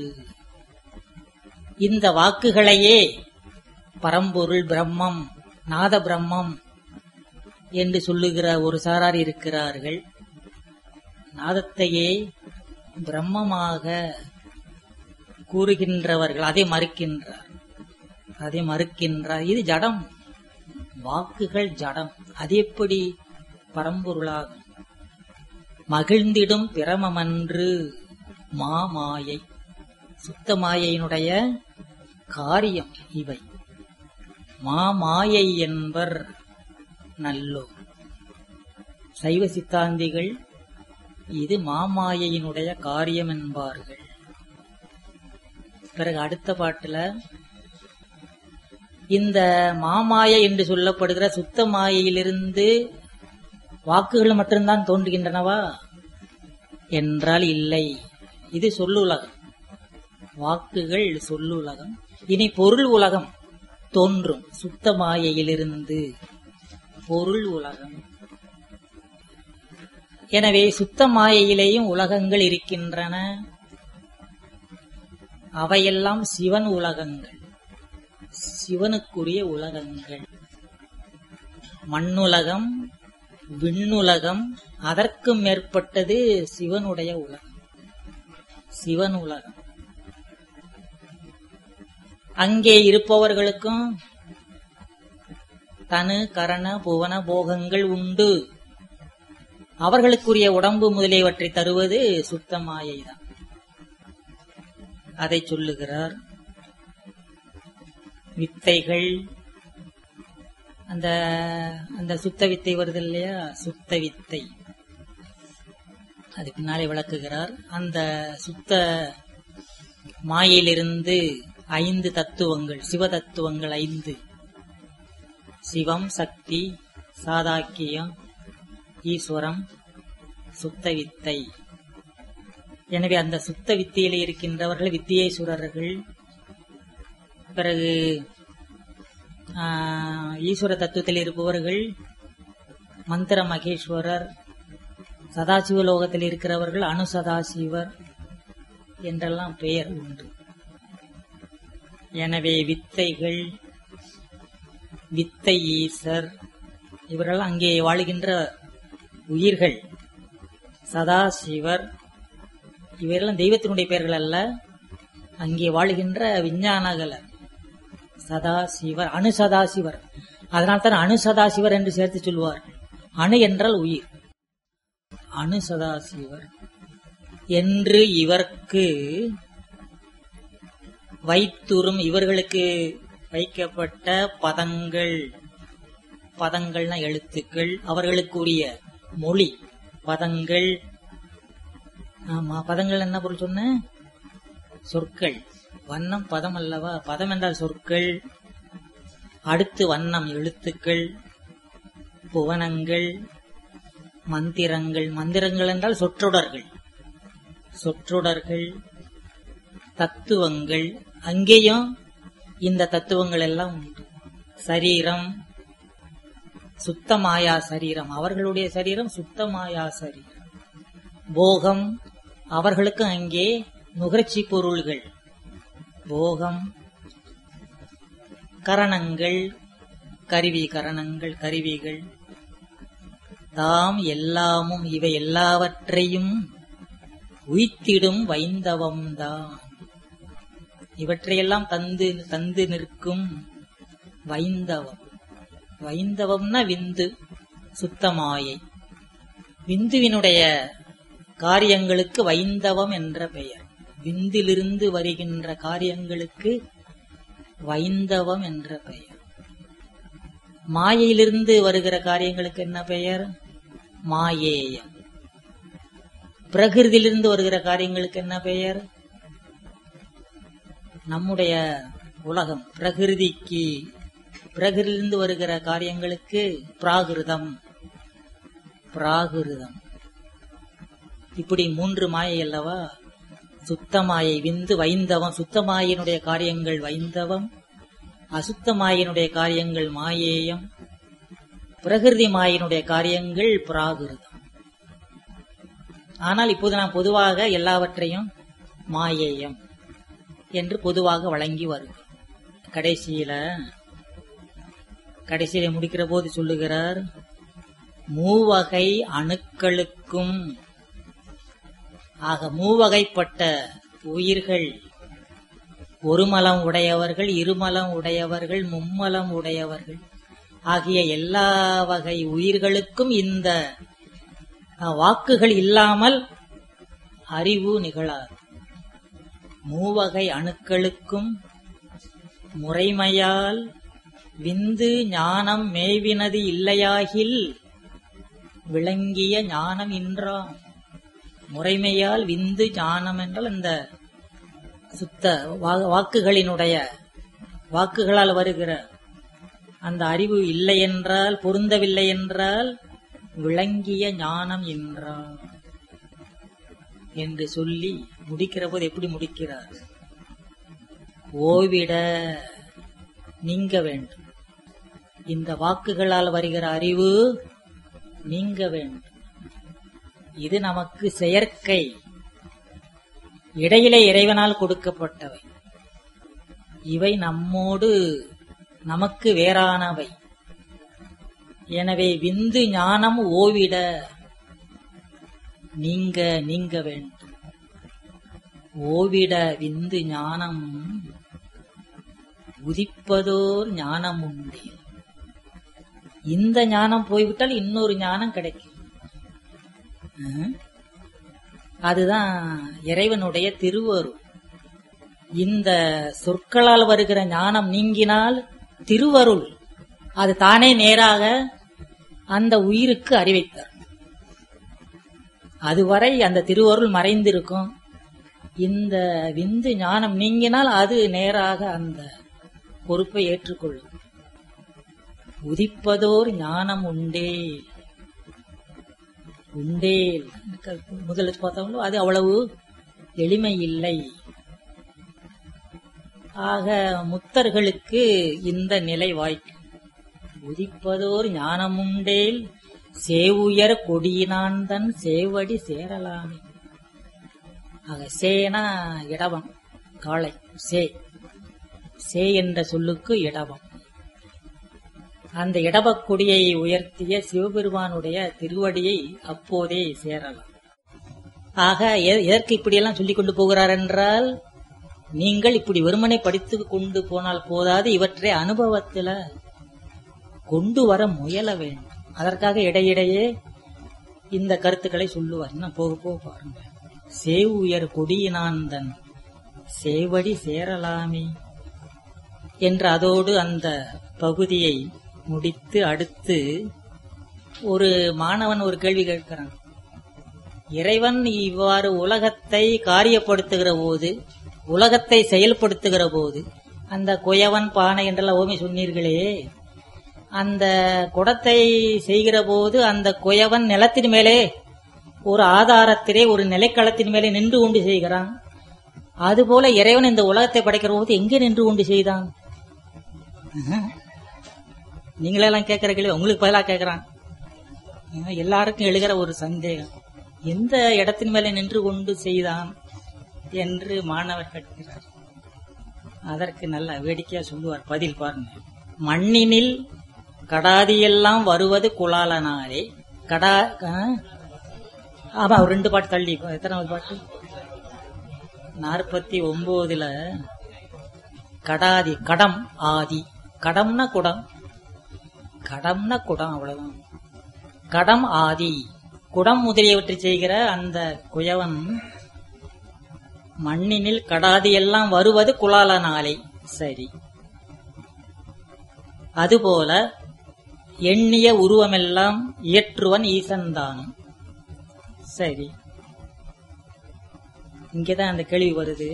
இந்த வாக்குகளையே பரம்பொருள் பிரம்மம் நாத பிரம்மம் என்று சொல்லுகிற ஒரு சாரார் இருக்கிறார்கள் நாதத்தையே பிரம்மமாக கூறுகின்றவர்கள் அதை மறுக்கின்றார் அதை மறுக்கின்றார் இது ஜடம் வாக்குகள் ஜடம் அது எப்படி பரம்பொருளாகும் மகிழ்ந்திடும் பிரமமன்று மாமாயை சுத்த மாயையினுடைய காரியம் இவை மாமாயை என்பர் நல்லோ சைவ சித்தாந்திகள் இது மாமாயையினுடைய காரியம் என்பார்கள் பிறகு அடுத்த பாட்டுல இந்த மாமாயை என்று சொல்லப்படுகிற சுத்த மாயையிலிருந்து வாக்குகள் மட்டும்தான் தோன்றுகின்றனவா என்றால் இல்லை இது சொல்லுலகம் வாக்குகள் சொல்லுலகம் இனி பொருள் உலகம் தோன்றும் சுத்த மாயையிலிருந்து பொருள் உலகம் எனவே சுத்த மாயையிலேயும் உலகங்கள் இருக்கின்றன அவையெல்லாம் சிவன் உலகங்கள் சிவனுக்குரிய உலகங்கள் மண்ணுலகம் விண்ணுலகம் அதற்கும் மேற்பட்டது சிவனுடைய உலகம் சிவன் உலகம் அங்கே இருப்பவர்களுக்கும் தனு கரண புவன போகங்கள் உண்டு அவர்களுக்குரிய உடம்பு முதலியவற்றை தருவது சுத்த மாயைதான் அதை சொல்லுகிறார் வித்தைகள் அந்த அந்த சுத்த வித்தை வருது இல்லையா சுத்த வித்தை அது பின்னாலே விளக்குகிறார் அந்த சுத்த மாயிலிருந்து ஐந்து தத்துவங்கள் சிவ தத்துவங்கள் ஐந்து சிவம் சக்தி சாதாக்கியம் ஈஸ்வரம் சுத்த வித்தை எனவே அந்த சுத்த வித்தியிலே இருக்கின்றவர்கள் வித்தியேஸ்வரர்கள் பிறகு ஆஹ், ஈஸ்வர தத்துவத்தில் இருப்பவர்கள் மந்திர மகேஸ்வரர் சதாசிவ லோகத்தில் இருக்கிறவர்கள் அணு சதாசிவர் என்றெல்லாம் பெயர் உண்டு எனவே வித்தைகள் வித்தை ஈசர் இவர்கள் அங்கே வாழுகின்ற உயிர்கள் சதாசிவர் இவையெல்லாம் தெய்வத்தினுடைய பெயர்கள் அல்ல அங்கே வாழுகின்ற விஞ்ஞானகலர் சதாசிவர் அணு சதாசிவர் அதனால்தான் அணு சதாசிவர் என்று சேர்த்து சொல்வார் அணு என்றால் உயிர் அணு சதாசிவர் என்று இவர்க்கு வைத்துறும் இவர்களுக்கு வைக்கப்பட்ட பதங்கள் பதங்கள்னா எழுத்துக்கள் அவர்களுக்குரிய மொழி பதங்கள் ஆமா பதங்கள் என்ன பொருள் சொன்ன சொற்கள் வண்ணம் பதம் அல்லவா பதம் என்றால் சொற்கள் அடுத்து வண்ணம் எழுத்துக்கள் புவனங்கள் மந்திரங்கள் மந்திரங்கள் என்றால் சொற்றொடர்கள் சொற்றொடர்கள் தத்துவங்கள் அங்கேயும் இந்த தத்துவங்கள் எல்லாம் உண்டு சரீரம் சுத்தமாயா சரீரம் அவர்களுடைய சரீரம் சுத்தமாயா சரீரம் போகம் அவர்களுக்கு அங்கே நுகர்ச்சி பொருள்கள் போகம் கரணங்கள் கருவி கரணங்கள் கருவிகள் தாம் எல்லாமும் இவை எல்லாவற்றையும் உய்த்திடும் வைந்தவம்தான் இவற்றையெல்லாம் தந்து தந்து நிற்கும் வைந்தவம் வைந்தவம்னா விந்து சுத்தமாயை விந்துவினுடைய காரியங்களுக்கு வைந்தவம் என்ற பெயர் விந்திலிருந்து வருகின்ற காரியங்களுக்கு வைந்தவம் என்ற பெயர் மாயையிலிருந்து வருகிற காரியங்களுக்கு என்ன பெயர் மாயேயம் பிரகிருதியிலிருந்து வருகிற காரியங்களுக்கு என்ன பெயர் நம்முடைய உலகம் பிரகிருதிக்கு பிரகிருதிலிருந்து வருகிற காரியங்களுக்கு பிராகிருதம் பிராகிருதம் இப்படி மூன்று மாயை அல்லவா சுத்தமாயை விந்து வைந்தவம் சுத்தமாயினுடைய காரியங்கள் வைந்தவம் அசுத்தமாயினுடைய காரியங்கள் மாயேயம் பிரகிருதி மாயினுடைய காரியங்கள் பிராகிருதம் ஆனால் இப்போது நாம் பொதுவாக எல்லாவற்றையும் மாயேயம் என்று பொதுவாக வழங்கி வருகிறோம் கடைசியில கடைசியில முடிக்கிற போது சொல்லுகிறார் மூவகை அணுக்களுக்கும் ஆக மூவகைப்பட்ட உயிர்கள் ஒரு மலம் உடையவர்கள் இருமலம் உடையவர்கள் மும்மலம் உடையவர்கள் ஆகிய எல்லா வகை உயிர்களுக்கும் இந்த அஹ், வாக்குகள் இல்லாமல் அறிவு நிகழாது மூவகை அணுக்களுக்கும் முறைமையால் விந்து ஞானம் மேவினது இல்லையாகில் விளங்கிய ஞானம் இன்றாம் முறைமையால் விந்து ஞானம் என்றால் இந்த சுத்த வா- வாக்குகளினுடைய வாக்குகளால் வருகிற அந்த அறிவு இல்லை என்றால் பொருந்தவில்லை என்றால் விளங்கிய ஞானம் என்றார் என்று சொல்லி முடிக்கிற போது எப்படி முடிக்கிறார் ஓவிட நீங்க வேண்டும் இந்த வாக்குகளால் வருகிற அறிவு நீங்க வேண்டும் இது நமக்கு செயற்கை இடையிலே இறைவனால் கொடுக்கப்பட்டவை இவை நம்மோடு நமக்கு வேறானவை எனவே விந்து ஞானம் ஓவிட நீங்க நீங்க வேண்டும் ஓவிட விந்து ஞானம் உதிப்பதோர் ஞானம் உண்டு இந்த ஞானம் போய்விட்டால் இன்னொரு ஞானம் கிடைக்கும் ஆஹ். அதுதான் இறைவனுடைய திருவருள் இந்த சொற்களால் வருகிற ஞானம் நீங்கினால் திருவருள் அது தானே நேராக அந்த உயிருக்கு அறிவித்தார் அதுவரை அந்த திருவருள் மறைந்திருக்கும் இந்த விந்து ஞானம் நீங்கினால் அது நேராக அந்த பொறுப்பை ஏற்றுக்கொள்ளும் உதிப்பதோர் ஞானம் உண்டே உண்டே முதல்ல பார்த்தோம்னா அது அவ்வளவு எளிமை இல்லை ஆக முத்தர்களுக்கு இந்த நிலை வாய்க்கும் உதிப்பதோர் ஞானமுண்டேல் சேவுயர் கொடியினான் தன் சேவடி சேரலாமே ஆக சேனா இடவம் காளை சே சே என்ற சொல்லுக்கு இடவம் அந்த இடவக் கொடியை உயர்த்திய சிவபெருமானுடைய திருவடியை அப்போதே சேரலாம் ஆக எ- எதற்கு இப்படியெல்லாம் சொல்லிக் கொண்டு போகிறார் என்றால் நீங்கள் இப்படி வெறுமனை படித்து கொண்டு போனால் போதாது இவற்றை அனுபவத்துல கொண்டு வர முயல வேண்டும் அதற்காக இடையிடையே இந்த கருத்துக்களை சொல்லுவார் இன்னும் போக போக பாருங்க சேவு உயர் கொடியினாந்தன் சேவடி சேரலாமே என்று அதோடு அந்த பகுதியை முடித்து அடுத்து ஒரு மாணவன் ஒரு கேள்வி கேட்கிறான் இறைவன் இவ்வாறு உலகத்தை காரியப்படுத்துகிற போது உலகத்தை செயல்படுத்துகிற போது அந்த குயவன் பானை என்றெல்லாம் ஓமை சொன்னீர்களே அந்த குடத்தை செய்கிற போது அந்த குயவன் நிலத்தின் மேலே ஒரு ஆதாரத்திலே ஒரு நிலைக்களத்தின் மேலே நின்று கொண்டு செய்கிறான் அதுபோல இறைவன் இந்த உலகத்தை படைக்கிற போது எங்கே நின்று கொண்டு செய்தான் நீங்களெல்லாம் கேட்கிற கேள்வி உங்களுக்கு பதிலா கேட்கிறான் அஹ் எல்லாருக்கும் எழுகிற ஒரு சந்தேகம் எந்த இடத்தின் மேலே நின்று கொண்டு செய்தான் என்று மாணவர் கேட்கிறார் அதற்கு நல்ல வேடிக்கையா சொல்லுவார் பதில் பாருங்க மண்ணினில் கடாதியெல்லாம் வருவது குலாலனாரே கடா அஹ், ஆமா ஒரு ரெண்டு பாட்டு தள்ளி எத்தனாவது பாட்டு நாற்பத்தி ஒன்பதுல கடாதி கடம் ஆதி கடம்னா குடம் கடம்னா குடம் அவ்வளவுதான் கடம் ஆதி குடம் முதலியவற்றை செய்கிற அந்த குயவன் மண்ணினில் கடாதி எல்லாம் வருவது குலால நாளை சரி அதுபோல எண்ணிய உருவமெல்லாம் இயற்றுவன் ஈசன்தானும் சரி இங்கதான் அந்த கேள்வி வருது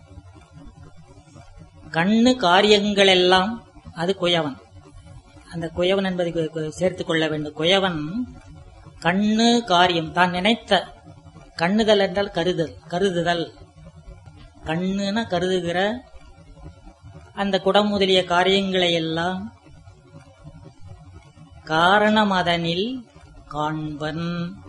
கண்ணு காரியங்கள் எல்லாம் அது குயவன் அந்த குயவன் என்பதை கு- கு- சேர்த்துக் கொள்ள வேண்டும் குயவன் கண்ணு காரியம் தான் நினைத்த கண்ணுதல் என்றால் கருதல் கருதுதல் கண்ணுன கருதுகிற அந்த குடம் முதலிய காரியங்களை எல்லாம் காரணமதனில் காண்பன்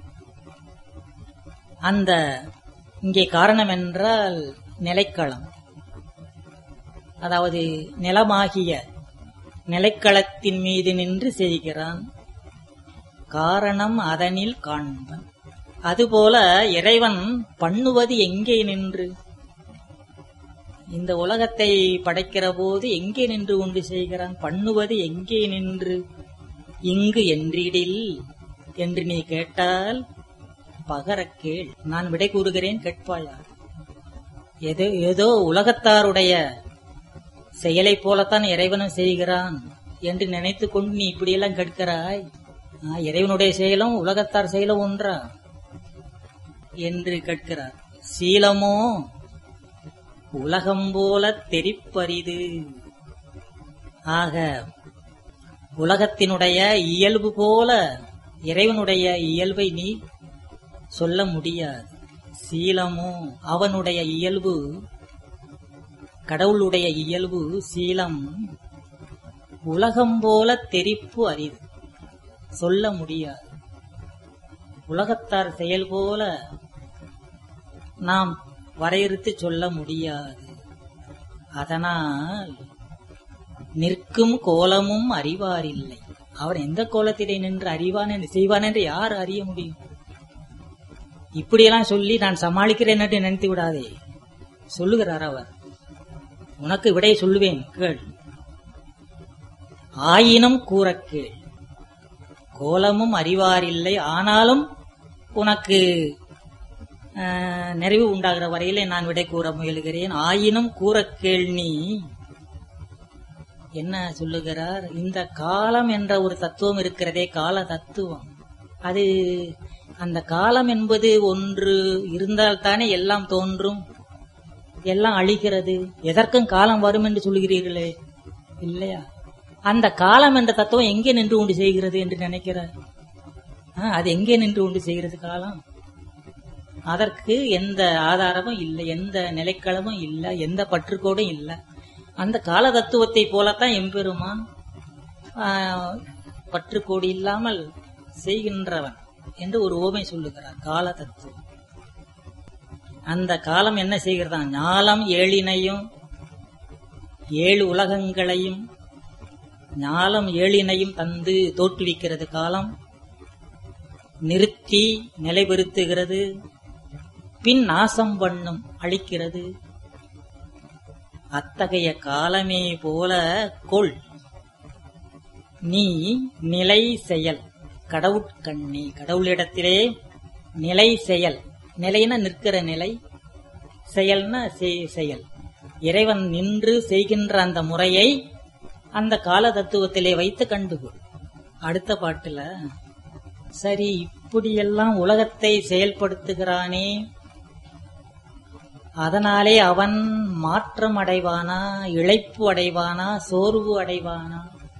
அந்த இங்கே காரணம் என்றால் நிலைக்களம் அதாவது நிலமாகிய நிலைக்களத்தின் மீது நின்று செய்கிறான் காரணம் அதனில் காண்பன் அதுபோல இறைவன் பண்ணுவது எங்கே நின்று இந்த உலகத்தை படைக்கிற போது எங்கே நின்று கொண்டு செய்கிறான் பண்ணுவது எங்கே நின்று இங்கு என்றிடில் என்று நீ கேட்டால் பகரக் கேள் நான் விடை கூறுகிறேன் கேட்பாயா ஏதோ ஏதோ உலகத்தாருடைய செயலைப் போலத்தான் இறைவனும் செய்கிறான் என்று நினைத்துக் கொண்டு நீ இப்படியெல்லாம் கேட்கிறாய் ஆ, இறைவனுடைய செயலும் உலகத்தார் செயலும் ஒன்றா என்று கேட்கிறார் சீலமோ உலகம் போல தெரிப்பரிது ஆக உலகத்தினுடைய இயல்பு போல இறைவனுடைய இயல்பை நீ சொல்ல முடியாது சீலமோ அவனுடைய இயல்பு கடவுளுடைய இயல்பு சீலம் உலகம் போல தெரிப்பு அரிது சொல்ல முடியாது உலகத்தார் செயல் போல நாம் வரையறுத்து சொல்ல முடியாது அதனால் நிற்கும் கோலமும் அறிவாரில்லை அவன் எந்த கோலத்திலே நின்று அறிவான் என்று செய்வான் என்று யார் அறிய முடியும் இப்படியெல்லாம் சொல்லி நான் சமாளிக்கிறேன் என்று நினைத்து விடாதே சொல்லுகிறார் அவர் உனக்கு விடை சொல்லுவேன் கேள் ஆயினும் கூறக் கேள் கோலமும் அறிவாரில்லை ஆனாலும் உனக்கு ஆஹ், நிறைவு உண்டாகிற வரையிலே நான் விடை கூற முயலுகிறேன் ஆயினும் கூறக் கேள் நீ என்ன சொல்லுகிறார் இந்த காலம் என்ற ஒரு தத்துவம் இருக்கிறதே கால தத்துவம் அது அந்த காலம் என்பது ஒன்று இருந்தால்தானே எல்லாம் தோன்றும் எல்லாம் அழிகிறது எதற்கும் காலம் வரும் என்று சொல்கிறீர்களே இல்லையா அந்த காலம் என்ற தத்துவம் எங்கே நின்று கொண்டு செய்கிறது என்று நினைக்கிறார் ஆ, அது எங்கே நின்று கொண்டு செய்கிறது காலம் அதற்கு எந்த ஆதாரமும் இல்லை எந்த நிலைக்களமும் இல்லை எந்த பற்றுக்கோடும் இல்லை அந்த கால தத்துவத்தை போலத்தான் எம்பெருமான் ஆ, பற்றுக்கோடு இல்லாமல் செய்கின்றவன் என்று ஒரு ஓமை சொல்லுகிறார் கால தத்துவம் அந்த காலம் என்ன செய்கிறதா ஞாலம் ஏழினையும் ஏழு உலகங்களையும் ஞாலம் ஏழினையும் தந்து தோற்றுவிக்கிறது காலம் நிறுத்தி நிலைபெறுத்துகிறது பின் நாசம் பண்ணும் அழிக்கிறது அத்தகைய காலமே போல கொள் நீ நிலை செயல் கடவுட்கண்ணி கடவுளிடத்திலே நிலை செயல் நிலைன்னா நிற்கிற நிலை செயல்னா செய்- செயல் இறைவன் நின்று செய்கின்ற அந்த முறையை அந்த கால தத்துவத்திலே வைத்து கண்டுகொள் அடுத்த பாட்டுல சரி இப்படியெல்லாம் உலகத்தை செயல்படுத்துகிறானே அதனாலே அவன் மாற்றம் அடைவானா இழைப்பு அடைவானா சோர்வு அடைவானா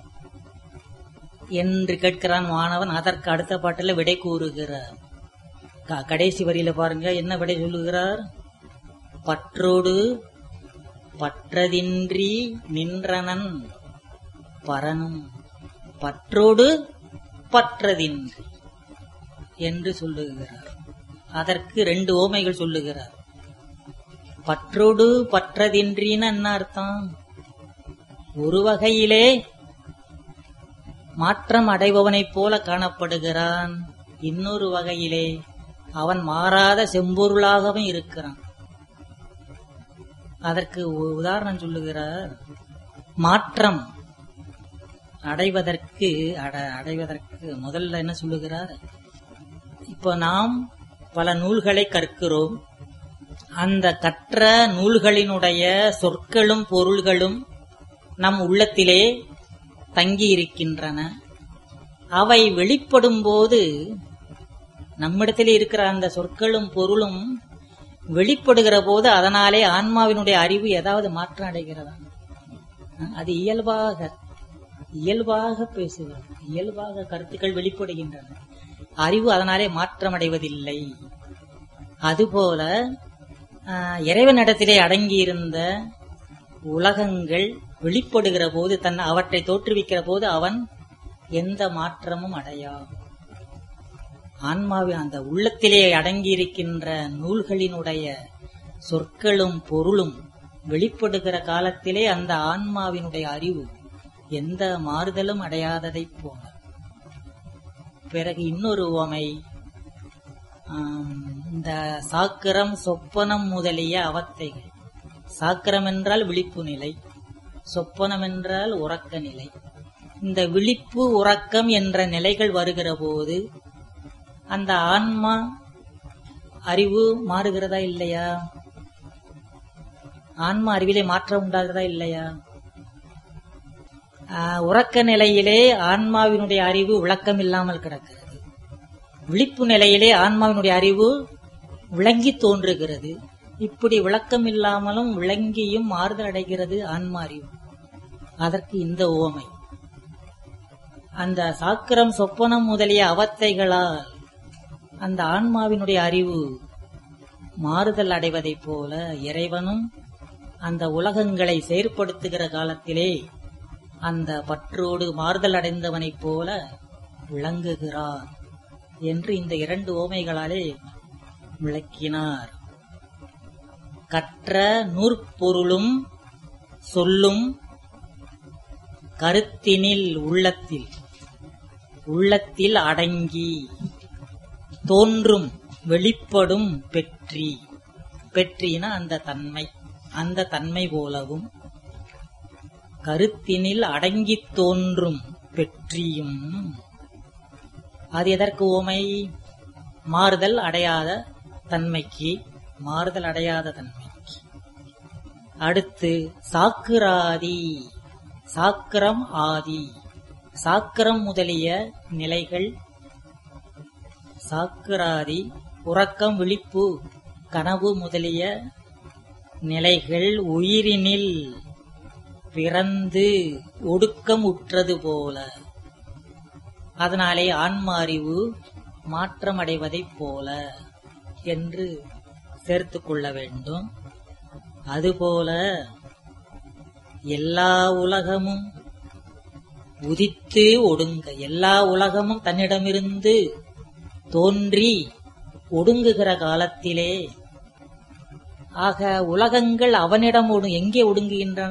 என்று கேட்கிறான் மாணவன் அதற்கு அடுத்த பாட்டுல விடை கூறுகிறார் க- கடைசி வரியில பாருங்க என்ன விடை சொல்லுகிறார் பற்றோடு பற்றதின்றி நின்றனன் பரனும் பற்றோடு பற்றதின்றி என்று சொல்லுகிறார் அதற்கு ரெண்டு ஓமைகள் சொல்லுகிறார் பற்றோடு பற்றதின்றின்னு என்ன அர்த்தம் ஒரு வகையிலே மாற்றம் அடைபவனைப் போல காணப்படுகிறான் இன்னொரு வகையிலே அவன் மாறாத செம்பொருளாகவும் இருக்கிறான் அதற்கு ஒரு உதாரணம் சொல்லுகிறார் மாற்றம் அடைவதற்கு அட- அடைவதற்கு முதல்ல என்ன சொல்லுகிறார் இப்போ நாம் பல நூல்களை கற்கிறோம் அந்த கற்ற நூல்களினுடைய சொற்களும் பொருள்களும் நம் உள்ளத்திலே தங்கி இருக்கின்றன அவை வெளிப்படும் போது நம்மிடத்திலே இருக்கிற அந்த சொற்களும் பொருளும் வெளிப்படுகிற போது அதனாலே ஆன்மாவினுடைய அறிவு ஏதாவது மாற்றம் அடைகிறதா அது இயல்பாக இயல்பாக பேசுகிறது இயல்பாக கருத்துக்கள் வெளிப்படுகின்றன அறிவு அதனாலே மாற்றமடைவதில்லை அதுபோல ஆஹ், இறைவனிடத்திலே அடங்கியிருந்த உலகங்கள் வெளிப்படுகிற போது தன் அவற்றை தோற்றுவிக்கிற போது அவன் எந்த மாற்றமும் அடையா ஆன்மாவின் அந்த உள்ளத்திலே அடங்கியிருக்கின்ற நூல்களினுடைய சொற்களும் பொருளும் வெளிப்படுகிற காலத்திலே அந்த ஆன்மாவினுடைய அறிவு எந்த மாறுதலும் அடையாததைப் போல பிறகு இன்னொரு உவமை ஆம், இந்த சாக்கிரம் சொப்பனம் முதலிய அவத்தைகள் சாக்கிரம் என்றால் விழிப்பு நிலை சொப்பனம் என்றால் உறக்க நிலை இந்த விழிப்பு உறக்கம் என்ற நிலைகள் வருகிற போது அந்த ஆன்மா அறிவு மாறுகிறதா இல்லையா ஆன்மா அறிவிலே மாற்றம் உண்டாகிறதா இல்லையா ஆஹ், உறக்க நிலையிலே ஆன்மாவினுடைய அறிவு விளக்கம் இல்லாமல் கிடக்கிறது விழிப்பு நிலையிலே ஆன்மாவினுடைய அறிவு விளங்கி தோன்றுகிறது இப்படி விளக்கம் இல்லாமலும் விளங்கியும் மாறுதல் அடைகிறது ஆன்மா அறிவு அதற்கு இந்த ஓமை அந்த சாக்கிரம் சொப்பனம் முதலிய அவத்தைகளால் அந்த ஆன்மாவினுடைய அறிவு மாறுதல் அடைவதைப் போல இறைவனும் அந்த உலகங்களை செயற்படுத்துகிற காலத்திலே அந்த பற்றோடு மாறுதல் அடைந்தவனைப் போல விளங்குகிறார் என்று இந்த இரண்டு ஓமைகளாலே விளக்கினார் கற்ற நூற்பொருளும் சொல்லும் கருத்தினில் உள்ளத்தில் உள்ளத்தில் அடங்கி தோன்றும் வெளிப்படும் பெற்றி பெற்றின அந்த தன்மை அந்த தன்மை போலவும் கருத்தினில் அடங்கித் தோன்றும் பெற்றியும் அது எதற்கு ஓமை மாறுதல் அடையாத தன்மைக்கு மாறுதல் அடையாத தன்மைக்கு அடுத்து சாக்குராதி சாக்கிரம் ஆதி சாக்கிரம் முதலிய நிலைகள் சாக்குராதி உறக்கம் விழிப்பு கனவு முதலிய நிலைகள் உயிரினில் பிறந்து ஒடுக்கம் உற்றது போல அதனாலே ஆன்ம அறிவு மாற்றமடைவதைப் போல என்று சேர்த்து கொள்ள வேண்டும் அதுபோல எல்லா உலகமும் உதித்து ஒடுங்க எல்லா உலகமும் தன்னிடமிருந்து தோன்றி ஒடுங்குகிற காலத்திலே ஆக உலகங்கள் அவனிடம் ஒடு எங்கே ஒடுங்குகின்றன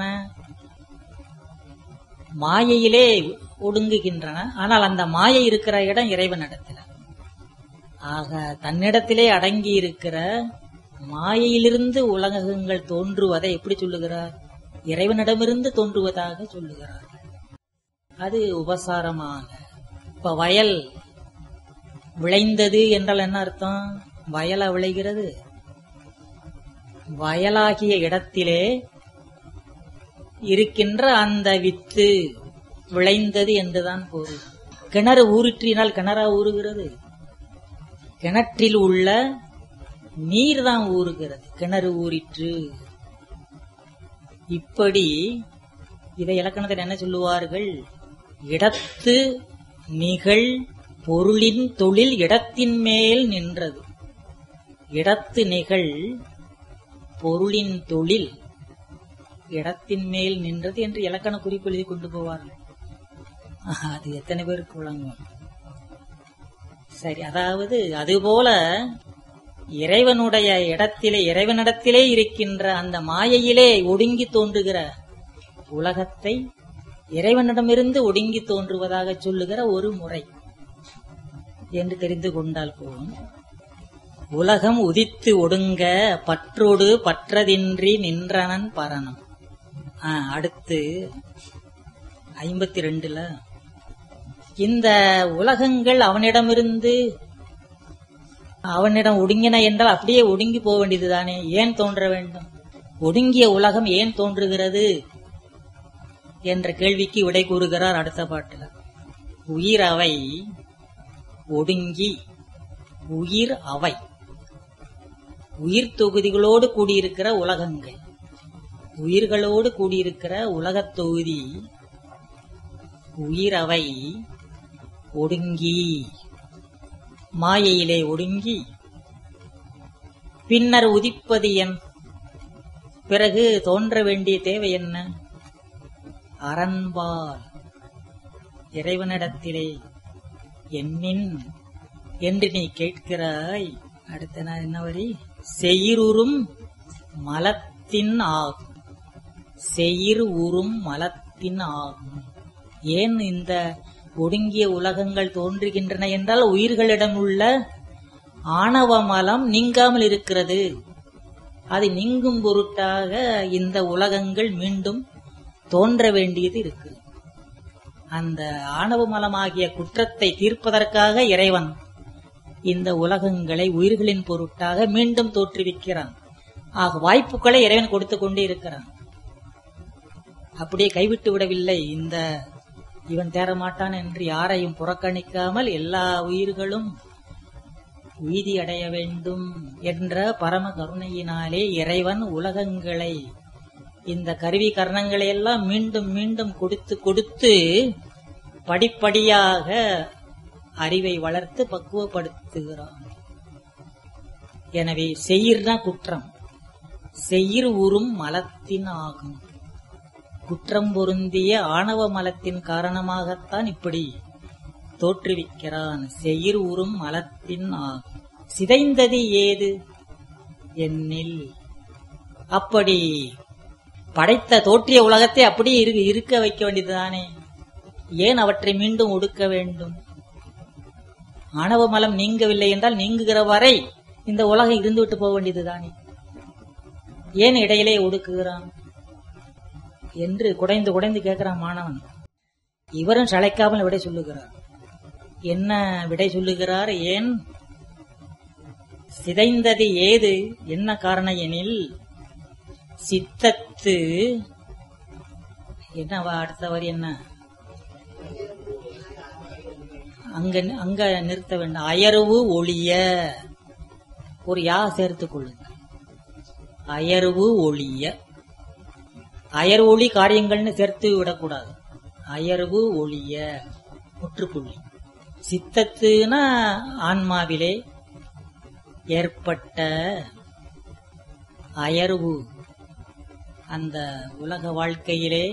மாயையிலே ஒடுங்குகின்றன ஆனால் அந்த மாயை இருக்கிற இடம் இறைவனிடத்தில் ஆக தன்னிடத்திலே அடங்கி இருக்கிற மாயையிலிருந்து உலகங்கள் தோன்றுவதை எப்படி சொல்லுகிறார் இறைவனிடமிருந்து தோன்றுவதாக சொல்லுகிறார் அது உபசாரமாக இப்ப வயல் விளைந்தது என்றால் என்ன அர்த்தம் வயலா விளைகிறது வயலாகிய இடத்திலே இருக்கின்ற அந்த வித்து விளைந்தது என்றுதான் பொருள் கிணறு ஊறிற்றினால் கிணறா ஊறுகிறது கிணற்றில் உள்ள நீர் தான் ஊறுகிறது கிணறு ஊறிற்று இப்படி இதை இலக்கணத்தில் என்ன சொல்லுவார்கள் இடத்து நிகழ் பொருளின் தொழில் இடத்தின் மேல் நின்றது இடத்து நிகழ் பொருளின் தொழில் இடத்தின் மேல் நின்றது என்று இலக்கண குறிப்பு எழுதி கொண்டு போவார்கள் ஆஹா, அது எத்தனை பேருக்கு விளங்கும் சரி அதாவது அதுபோல இறைவனுடைய இடத்திலே இறைவனிடத்திலே இருக்கின்ற அந்த மாயையிலே ஒடுங்கி தோன்றுகிற உலகத்தை இறைவனிடமிருந்து ஒடுங்கி தோன்றுவதாக சொல்லுகிற ஒரு முறை என்று தெரிந்து கொண்டால் போதும் உலகம் உதித்து ஒடுங்க பற்றோடு பற்றதின்றி நின்றனன் பரணும் ஆ, அடுத்து ஐம்பத்தி ரெண்டுல இந்த உலகங்கள் அவனிடமிருந்து அவனிடம் ஒடுங்கின என்றால் அப்படியே ஒடுங்கி போக வேண்டியதுதானே ஏன் தோன்ற வேண்டும் ஒடுங்கிய உலகம் ஏன் தோன்றுகிறது என்ற கேள்விக்கு விடை கூறுகிறார் அடுத்த பாட்டில் உயிர் அவை ஒடுங்கி உயிர் அவை உயிர் தொகுதிகளோடு கூடியிருக்கிற உலகங்கள் உயிர்களோடு கூடியிருக்கிற உலகத் தொகுதி உயிர் அவை ஒடுங்கி மாயையிலே ஒடுங்கி பின்னர் உதிப்பது என் பிறகு தோன்ற வேண்டிய தேவை என்ன அரண்பால் இறைவனிடத்திலே என்னின் என்று நீ கேட்கிறாய் அடுத்த நாள் என்ன வரி செயிருறும் மலத்தின் ஆகும் செயிர் உறும் மலத்தின் ஆகும் ஏன் இந்த ஒடுங்கிய உலகங்கள் தோன்றுகின்றன என்றால் உயிர்களிடம் உள்ள ஆணவ மலம் நீங்காமல் இருக்கிறது அது நீங்கும் பொருட்டாக இந்த உலகங்கள் மீண்டும் தோன்ற வேண்டியது இருக்கு அந்த ஆணவ மலமாகிய குற்றத்தை தீர்ப்பதற்காக இறைவன் இந்த உலகங்களை உயிர்களின் பொருட்டாக மீண்டும் தோற்றுவிக்கிறான் ஆக வாய்ப்புகளை இறைவன் கொடுத்து கொண்டே இருக்கிறான் அப்படியே கைவிட்டு விடவில்லை இந்த இவன் தேரமாட்டான் என்று யாரையும் புறக்கணிக்காமல் எல்லா உயிர்களும் உய்தி அடைய வேண்டும் என்ற பரம கருணையினாலே இறைவன் உலகங்களை இந்த கருவி கர்ணங்களை எல்லாம் மீண்டும் மீண்டும் கொடுத்து கொடுத்து படிப்படியாக அறிவை வளர்த்து பக்குவப்படுத்துகிறான் எனவே செயிர்னா குற்றம் செயிர் உறும் மலத்தின் ஆகும் குற்றம் பொருந்திய ஆணவ மலத்தின் காரணமாகத்தான் இப்படி தோற்றுவிக்கிறான் செயிர் உறும் மலத்தின் ஆகும் சிதைந்தது ஏது என்னில் அப்படி படைத்த தோற்றிய உலகத்தை அப்படியே இரு- இருக்க வைக்க வேண்டியதுதானே ஏன் அவற்றை மீண்டும் ஒடுக்க வேண்டும் ஆணவ மலம் நீங்கவில்லை என்றால் நீங்குகிற வரை இந்த உலகம் இருந்துவிட்டு போக வேண்டியதுதானே ஏன் இடையிலே ஒடுக்குகிறான் என்று குடைந்து குடைந்து கேட்கிறான் மாணவன் இவரும் சளைக்காமல் விடை சொல்லுகிறார் என்ன விடை சொல்லுகிறார் ஏன் சிதைந்தது ஏது என்ன காரணம் எனில் சித்தத்து என்ன வா- அடுத்த வரி என்ன அங்க அங்க நிறுத்த வேண்டும் அயர்வு ஒளிய ஒரு யா சேர்த்துக் கொள்ளுங்க அயர்வு ஒளிய அயர் ஒளி காரியங்கள்னு சேர்த்து விடக்கூடாது அயர்வு ஒளிய முற்றுப்புள்ளி சித்தத்துனா ஆன்மாவிலே ஏற்பட்ட அயர்வு அந்த உலக வாழ்க்கையிலே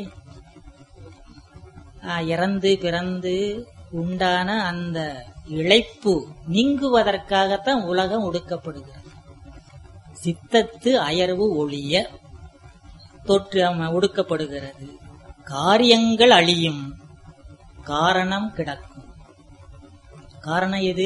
ஆ, இறந்து பிறந்து உண்டான அந்த இழைப்பு நீங்குவதற்காகத்தான் உலகம் ஒடுக்கப்படுகிறது சித்தத்து அயர்வு ஒளிய தொற்று ஆமா, ஒடுக்கப்படுகிறது காரியங்கள் அழியும் காரணம் கிடக்கும் காரணம் எது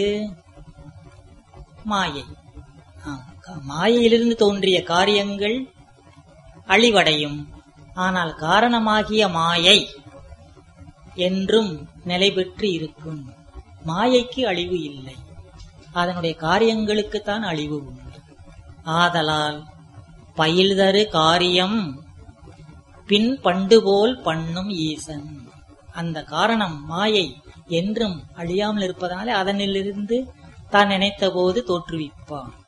மாயை ஆ, கா- மாயையிலிருந்து தோன்றிய காரியங்கள் அழிவடையும் ஆனால் காரணமாகிய மாயை என்றும் நிலை பெற்று இருக்கும் மாயைக்கு அழிவு இல்லை அதனுடைய காரியங்களுக்குத்தான் அழிவு உண்டு ஆதலால் பயில்தரு காரியம் பின் பண்டுபோல் பண்ணும் ஈசன் அந்த காரணம் மாயை என்றும் அழியாமல் இருப்பதனாலே அதனிலிருந்து தான் நினைத்த போது தோற்றுவிப்பான்